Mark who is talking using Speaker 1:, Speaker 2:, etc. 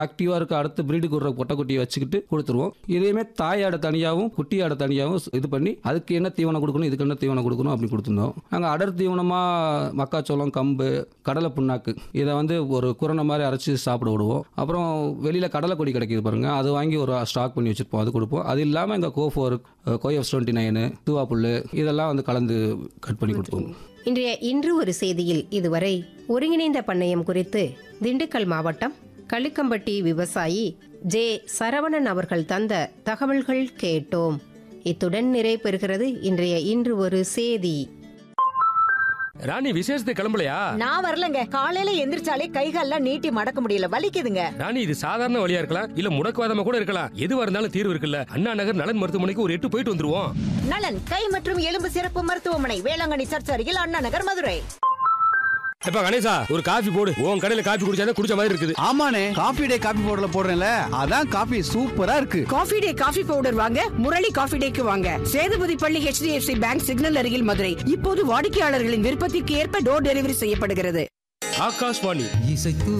Speaker 1: ஆக்டிவாக இருக்க அடுத்து பிரீடுக்கு விடுற பொட்டைக்குட்டியை வச்சுக்கிட்டு கொடுத்துருவோம் இதையுமே தாயாடை தனியாகவும் குட்டியாடை தனியாகவும் இது பண்ணி அதுக்கு என்ன தீவனம் கொடுக்கணும் இதுக்கு என்ன தீவனம் கொடுக்கணும் அப்படி கொடுத்துருந்தோம் நாங்கள் அடர் தீவனமாக மக்காச்சோளம் கம்பு கடலை புண்ணாக்கு இதை வந்து ஒரு குரணை மாதிரி அரைச்சி சாப்பிட விடுவோம் அப்புறம் வெளியில் கடலை கொடி கிடைக்கிது பாருங்க அது வாங்கி ஒரு ஸ்டாக் பண்ணி வச்சுருப்போம் அது கொடுப்போம் அது இல்லாமல் இந்த கோஃபோர் கோஎஃப் டுவெண்ட்டி நைனு தூவா புல் இதெல்லாம் வந்து கலந்து கட் பண்ணி கொடுப்போம்
Speaker 2: இன்றைய இன்று ஒரு செய்தியில் இதுவரை ஒருங்கிணைந்த பண்ணையம் குறித்து திண்டுக்கல் மாவட்டம் களுக்கம்பட்டி விவசாயி ஜே சரவணன் அவர்கள் தந்த தகவல்கள் கேட்டோம் இத்துடன் நிறைவு பெறுகிறது இன்றைய இன்று ஒரு செய்தி
Speaker 3: ராணி விசேஷத்துக்கு கிளம்பலையா
Speaker 4: நான் வரலங்க காலையில எந்திரிச்சாலே கைகால்லாம் நீட்டி மடக்க முடியல வலிக்குதுங்க
Speaker 3: ராணி இது சாதாரண வழியா இருக்கலாம் இல்ல முடக்குவாதமா கூட இருக்கலாம் எதுவா இருந்தாலும் தீர்வு இருக்குல்ல அண்ணா நகர் நலன் மருத்துவமனைக்கு ஒரு எட்டு போயிட்டு வந்துருவோம்
Speaker 4: நலன் கை மற்றும் எலும்பு சிறப்பு மருத்துவமனை வேளாங்கண்ணி சர்ச் அருகில் அண்ணா நகர் மதுரை
Speaker 3: எப்ப கணேசா ஒரு காஃபி போடு உன் கடையில காஃபி குடிச்சாதான் குடிச்ச மாதிரி இருக்குது
Speaker 5: ஆமாண்ணே காபி டே காபி பவுடர்ல போடுறேன்ல அதான் காபி சூப்பரா இருக்கு
Speaker 6: காஃபி டே காஃபி பவுடர் வாங்க முரளி காஃபி டேக்கு வாங்க சேதுபதி பள்ளி HDFC பேங்க் சிக்னல் அருகில் மதுரை இப்போது வாடிக்கையாளர்களின் விருப்பத்திற்கு ஏற்ப டோர் டெலிவரி செய்யப்படுகிறது
Speaker 3: ஆகாஷ்வாணி
Speaker 7: இசைத்து